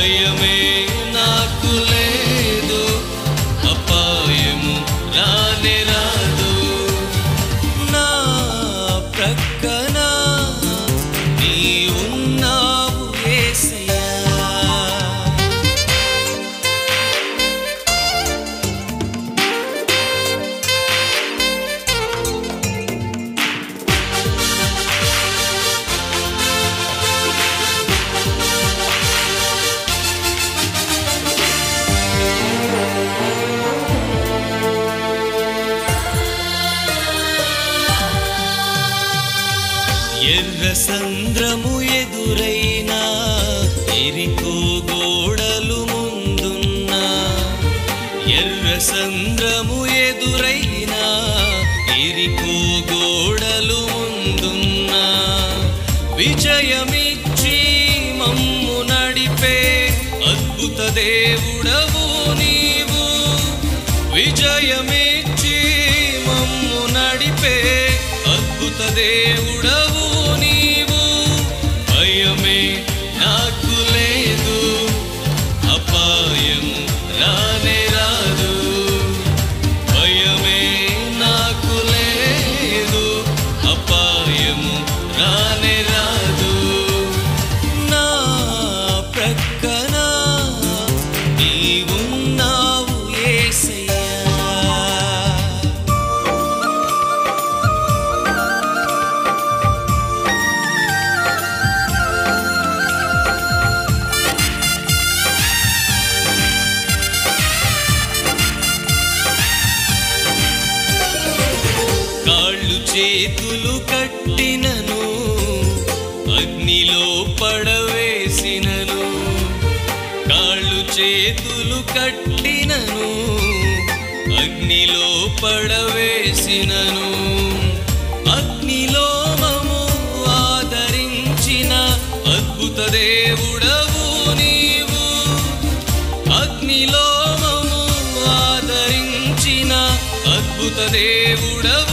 భయమే నాకు లేదు అపాయము రానే రాదు నా ప్రక్కన నీ ఉన్నావు యేసయ్యా ఎర్ర సంద్రము ఎదురైనా ఎరికో గోడలు ముందున్నా ఎర్ర సంద్రము ఎదురైనా ఎరికో గోడలు ముందున్నా విజయమిచ్చి మమ్ము నడిపే అద్భుత దేవుడవు నీవు విజయమిచ్చి మమ్ము నడిపే అద్భుత దేవుడవు నీవు భయమే నాకు లేదు అపాయము రానే రాదు భయమే నాకు లేదు అపాయము రానే రాదు నా ప్రక్కన నీవున్నావు యేసయ్యా కాళ్ళు చేతులు కట్టినను అగ్నిలో పడవేసినను కాళ్ళు చేతులు కట్టినను అగ్నిలో పడవేసినను అగ్నిలో మము ఆదరించిన అద్భుత దేవుడవు నీవు అగ్నిలో మము ఆదరించిన అద్భుత దేవుడవు